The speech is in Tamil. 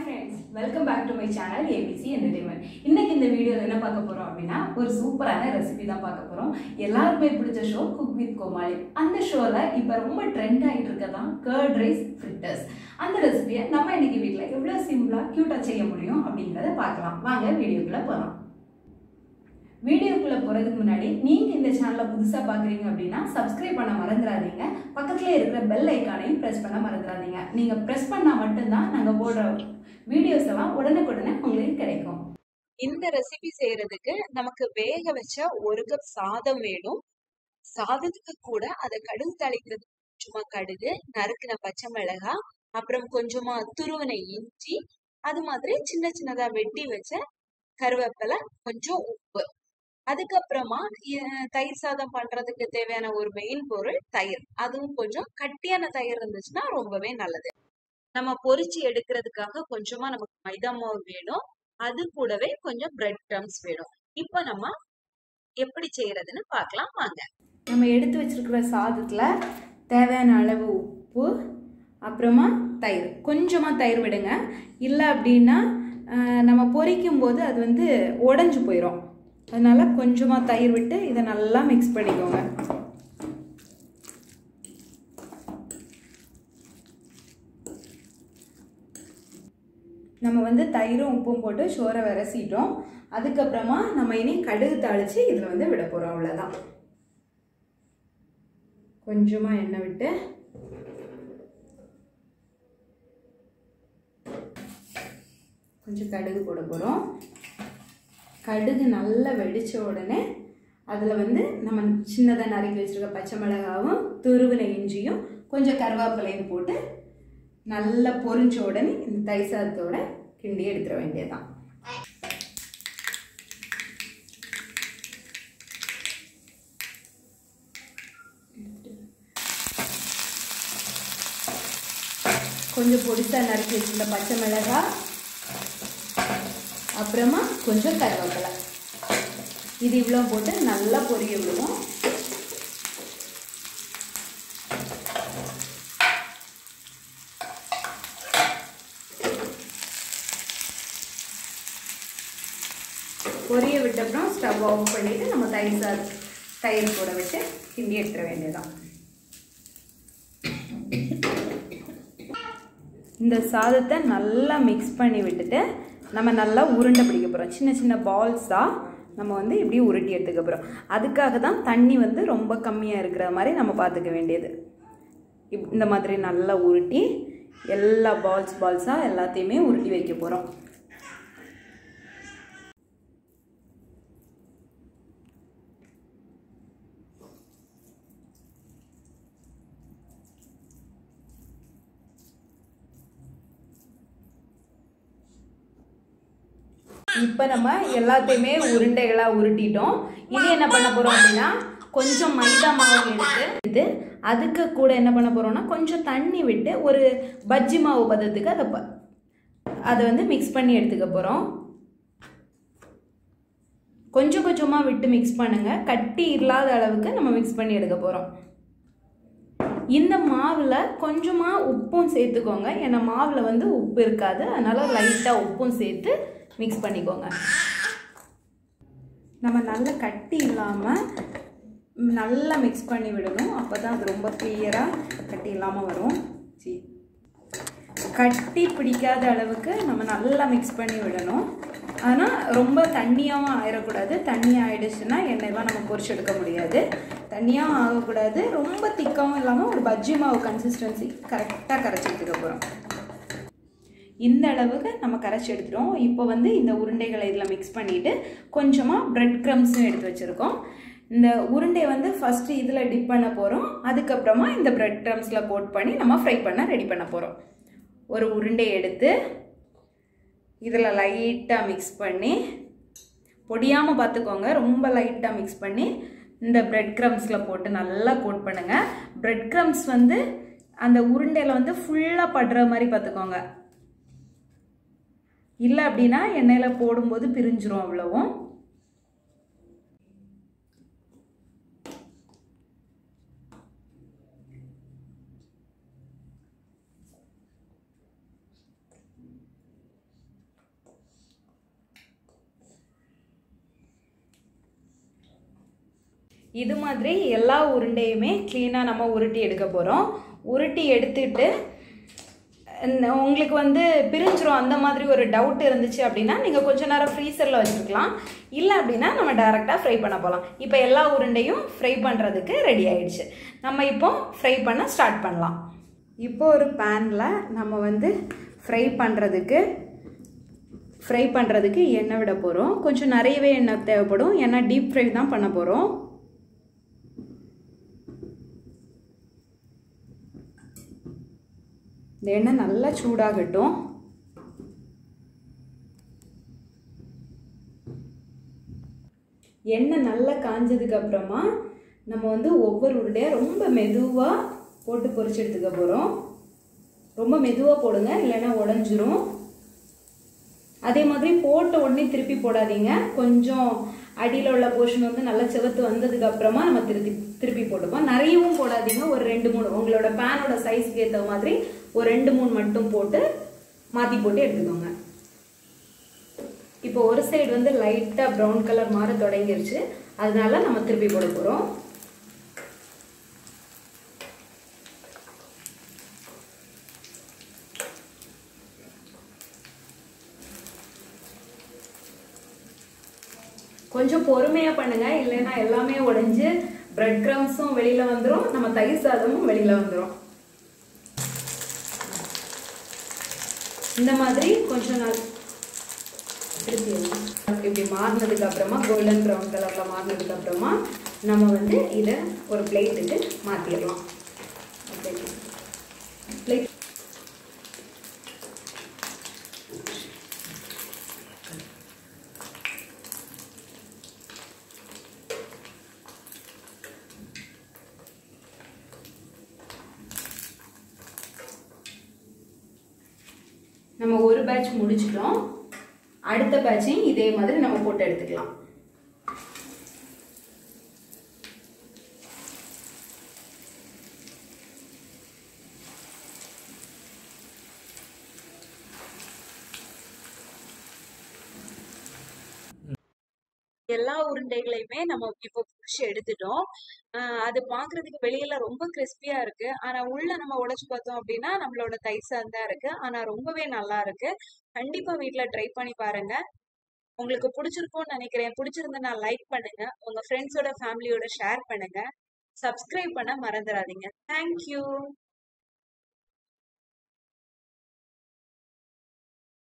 Friends welcome back to my channel ABC entertainment இன்னைக்கு இந்த வீடியோவில் என்ன பார்க்க போறோம் அப்படின்னா ஒரு சூப்பரான ரெசிபி தான் பார்க்க போறோம் எல்லாருக்குமே பிடிச்ச ஷோ குக் வித் கோமாளி அந்த ஷோல இப்போ ரொம்ப ட்ரெண்ட் ஆகிட்டு இருக்கதான் கர்ட் ரைஸ் ஃப்ரிட்டர்ஸ் அந்த ரெசிபியை நம்ம இன்னைக்கு வீட்டில் எவ்வளோ சிம்பிளா க்யூட்டாக செய்ய முடியும் அப்படிங்கிறத பார்க்கலாம் வாங்க வீடியோக்குள்ள போகலாம் வீடியோக்குள்ள போறதுக்கு முன்னாடி நீங்க இந்த சேனலை புதுசா பாக்குறீங்க அப்படின்னா சப்ஸ்கிரைப் பண்ண மறந்துடாதீங்க பக்கத்துல இருக்கிற பெல் ஐக்கானையும் பிரஸ் பண்ண மறந்துடாதீங்க நீங்க பிரஸ் பண்ணா மட்டும்தான் நாங்க போடுற வீடியோஸ் எல்லாம் உடனுக்குடனே உங்களுக்கு கிடைக்கும் இந்த ரெசிபி செய்யறதுக்கு நமக்கு வேக வச்ச ஒரு கப் சாதம் வேணும் சாதத்துக்கு கூட அதை கடுகு தாளிக்கிறது சும்மா கடுகு நறுக்கின பச்சை மிளகாய் அப்புறம் கொஞ்சமா துருவன இஞ்சி அது மாதிரி சின்ன சின்னதா வெட்டி வச்ச கருவேப்பிலை கொஞ்சம் உப்பு அதுக்கப்புறமா இ- தயிர் சாதம் பண்றதுக்கு தேவையான ஒரு மெயின் பொருள் தயிர் அதுவும் கொஞ்சம் கட்டியான தயிர் இருந்துச்சுன்னா ரொம்பவே நல்லது நம்ம பொரிச்சு எடுக்கிறதுக்காக கொஞ்சமா நமக்கு மைதா மாவு வேணும் அது கூடவே கொஞ்சம் பிரெட் க்ரம்ஸ் வேணும் இப்போ நம்ம எப்படி செய்யறதுன்னு பார்க்கலாம் வாங்க நம்ம எடுத்து வச்சிருக்கிற சாதத்துல தேவையான அளவு உப்பு அப்புறமா தயிர் கொஞ்சமா தயிர் விடுங்க இல்லை அப்படின்னா ஆஹ், நம்ம பொரிக்கும் போது அது வந்து உடஞ்சு போயிடும் அதனால கொஞ்சமா தயிர் விட்டு இதை நல்லா மிக்ஸ் பண்ணிக்கோங்க நம்ம வந்து தயிரும் உப்பும் போட்டு சோறை விரசிட்டோம் அதுக்கப்புறமா நம்ம இனி கடுகு தாளித்து இதில் வந்து விட போகிறோம் அவ்வளோதான் கொஞ்சமாக எண்ணெய் விட்டு கொஞ்சம் கடுகு போட போகிறோம் கடுகு நல்லா வெடித்த உடனே அதில் வந்து நம்ம சின்னதாக நறுக்கி வச்சிருக்க பச்சை மிளகாவும் துருவின இஞ்சியும் கொஞ்சம் கருவேப்பிலையும் போட்டு நல்லா பொரிஞ்ச உடனே இந்த தயிர் சாதத்தோட கிண்டி எடுத்துட வேண்டியதுதான் கொஞ்சம் பொடிசா நறுக்கி வச்சிருந்த பச்சை மிளகாய் அப்புறமா கொஞ்சம் கருவேப்பிலை இது இவ்வளோ போட்டு நல்லா பொரிய விடுவோம் பொரிய விட்டப்புறம் ஸ்டவ் ஆஃப் பண்ணிட்டு நம்ம தயிர் சா தயிர் கூட விட்டு கிண்டி எடுத்துட வேண்டியதுதான் இந்த சாதத்தை நல்லா மிக்ஸ் பண்ணி விட்டுட்டு நம்ம நல்லா உருண்டை பிடிக்க போகிறோம் சின்ன சின்ன பால்ஸாக நம்ம வந்து இப்படி உருட்டி எடுத்துக்க போகிறோம் அதுக்காக தான் தண்ணி வந்து ரொம்ப கம்மியாக இருக்கிற மாதிரி நம்ம பார்த்துக்க வேண்டியது இப் இந்த மாதிரி நல்லா உருட்டி எல்லா பால்ஸ் பால்ஸாக எல்லாத்தையுமே உருட்டி வைக்க போகிறோம் இப்போ நம்ம எல்லாத்தையுமே உருண்டைகளாக உருட்டிட்டோம் இது என்ன பண்ண போகிறோம் அப்படின்னா கொஞ்சம் மைதா மாவு எடுத்து இது அதுக்கு கூட என்ன பண்ண போகிறோம்னா கொஞ்சம் தண்ணி விட்டு ஒரு பஜ்ஜி மாவு பதத்துக்கு அதை ப- அதை வந்து மிக்ஸ் பண்ணி எடுத்துக்க போகிறோம் கொஞ்சம் கொஞ்சமாக விட்டு மிக்ஸ் பண்ணுங்க கட்டி இல்லாத அளவுக்கு நம்ம மிக்ஸ் பண்ணி எடுக்க போகிறோம் இந்த மாவில் கொஞ்சமாக உப்பும் சேர்த்துக்கோங்க ஏன்னா மாவில் வந்து உப்பு இருக்காது அதனால் லைட்டாக உப்பும் சேர்த்து மிக்ஸ் பண்ணிக்கோங்க நம்ம நல்லா கட்டி இல்லாமல் நல்லா மிக்ஸ் பண்ணி விடணும் அப்போ தான் அது ரொம்ப கிளியராக கட்டி இல்லாமல் வரும் சி கட்டி பிடிக்காத அளவுக்கு நம்ம நல்லா மிக்ஸ் பண்ணி விடணும் ஆனால் ரொம்ப தண்ணியாகவும் ஆயிடக்கூடாது தண்ணி ஆயிடுச்சுன்னா எண்ணெய்லாம் நம்ம பொரிச்சு எடுக்க முடியாது தண்ணியாகவும் ஆகக்கூடாது ரொம்ப திக்காகவும் இல்லாமல் ஒரு பஜ்ஜி மாவு கன்சிஸ்டன்சி கரெக்டாக கரைச்சி எடுத்துக்க போகிறோம் இந்த அளவுக்கு நம்ம கரைச்சி எடுத்துட்டோம் இப்போ வந்து இந்த உருண்டைகளை இதில் மிக்ஸ் பண்ணிவிட்டு கொஞ்சமாக பிரெட் க்ரம்ஸும் எடுத்து வச்சுருக்கோம் இந்த உருண்டையை வந்து ஃபஸ்ட்டு இதில் டிப் பண்ண போகிறோம் அதுக்கப்புறமா இந்த பிரெட் க்ரம்ஸில் கோட் பண்ணி நம்ம ஃப்ரை பண்ண ரெடி பண்ண போகிறோம் ஒரு உருண்டையை எடுத்து இதில் லைட்டாக மிக்ஸ் பண்ணி பொடியாமல் பார்த்துக்கோங்க ரொம்ப லைட்டாக மிக்ஸ் பண்ணி இந்த பிரெட் க்ரம்ஸில் போட்டு நல்லா கோட் பண்ணுங்கள் பிரெட் க்ரம்ஸ் வந்து அந்த உருண்டையில் வந்து ஃபுல்லாக படுற மாதிரி பார்த்துக்கோங்க இல்லை அப்படின்னா எண்ணெயில் போடும்போது பிரிஞ்சிரும் அவ்வளவும் இது மாதிரி எல்லா உருண்டையுமே க்ளீனாக நம்ம உருட்டி எடுக்க போகிறோம் உருட்டி எடுத்துட்டு இந்த- உங்களுக்கு வந்து பிரிஞ்சிரும் அந்த மாதிரி ஒரு டவுட் இருந்துச்சு அப்படின்னா நீங்கள் கொஞ்ச நேரம் ஃப்ரீசரில் வச்சுருக்கலாம் இல்லை அப்படின்னா நம்ம டேரெக்டாக ஃப்ரை பண்ண போகலாம் இப்போ எல்லா உருண்டையும் ஃப்ரை பண்ணுறதுக்கு ரெடி ஆயிடுச்சு நம்ம இப்போ ஃப்ரை பண்ண ஸ்டார்ட் பண்ணலாம் இப்போ ஒரு பேனில் நம்ம வந்து ஃப்ரை பண்ணுறதுக்கு ஃப்ரை பண்ணுறதுக்கு எண்ணெய் விட போகிறோம் கொஞ்சம் நிறையவே எண்ணெய் தேவைப்படும் ஏன்னா டீப் ஃப்ரை தான் பண்ண போகிறோம் இந்த எண்ணெய் நல்லா சூடாகட்டும் எண்ணெய் நல்லா காஞ்சதுக்கு அப்புறமா நம்ம வந்து ஒவ்வொரு உருண்டையாக ரொம்ப மெதுவாக போட்டு பொரிச்சு எடுத்துக்க போகிறோம் ரொம்ப மெதுவாக போடுங்க இல்லைன்னா உடஞ்சிரும் அதே மாதிரி போட்ட உடனே திருப்பி போடாதீங்க கொஞ்சம் அடியில் உள்ள போர்ஷன் வந்து நல்லா செவத்து வந்ததுக்கு அப்புறமா நம்ம திருப்பி திருப்பி போட்டுப்போம் நிறையவும் போடாதீங்க ஒரு ரெண்டு மூணு உங்களோட பேனோட சைஸ்க்கு ஏற்ற மாதிரி ஒரு ரெண்டு மூணு மட்டும் போட்டு மாற்றி போட்டு எடுத்துக்கோங்க இப்போ ஒரு சைடு வந்து லைட்டாக ப்ரௌன் கலர் மாற தொடங்கிருச்சு அதனால நம்ம திருப்பி போட போகிறோம் கொஞ்சம் பொறுமையா பண்ணுங்க இல்லைன்னா எல்லாமே உடைஞ்சு பிரெட் கிரம்ஸும் வெளியில வந்துரும் நம்ம தயிர் சாதமும் வெளியில வந்துரும் இந்த மாதிரி கொஞ்சம் நாள் திருப்பி வைங்க. இப்படி மாறினதுக்கு அப்புறமா கோல்டன் ப்ரௌன் கலர்ல மாறினதுக்கு அப்புறமா நம்ம வந்து இதை ஒரு பிளேட்டுக்கு மாத்திடலாம் பிளேட் நம்ம ஒரு பேட்ச் முடிச்சிட்டோம் அடுத்த பேட்சையும் இதே மாதிரி நம்ம போட்டு எடுத்துக்கலாம் எல்லா உருண்டைகளையுமே நம்ம இப்போ புடிச்சு எடுத்துட்டோம் ஆஹ் அது பாக்குறதுக்கு வெளியில ரொம்ப கிறிஸ்பியா இருக்கு ஆனா உள்ள நம்ம உடைச்சு பார்த்தோம் அப்படின்னா நம்மளோட தயிர் சாதம் தான் இருக்கு ஆனா ரொம்பவே நல்லா இருக்கு கண்டிப்பா வீட்ல ட்ரை பண்ணி பாருங்க உங்களுக்கு பிடிச்சிருக்கும்னு நினைக்கிறேன் பிடிச்சிருந்தா லைக் பண்ணுங்க உங்க ஃப்ரெண்ட்ஸோட ஃபேமிலியோட ஷேர் பண்ணுங்க சப்ஸ்கிரைப் பண்ண மறந்துடாதீங்க தேங்க்யூ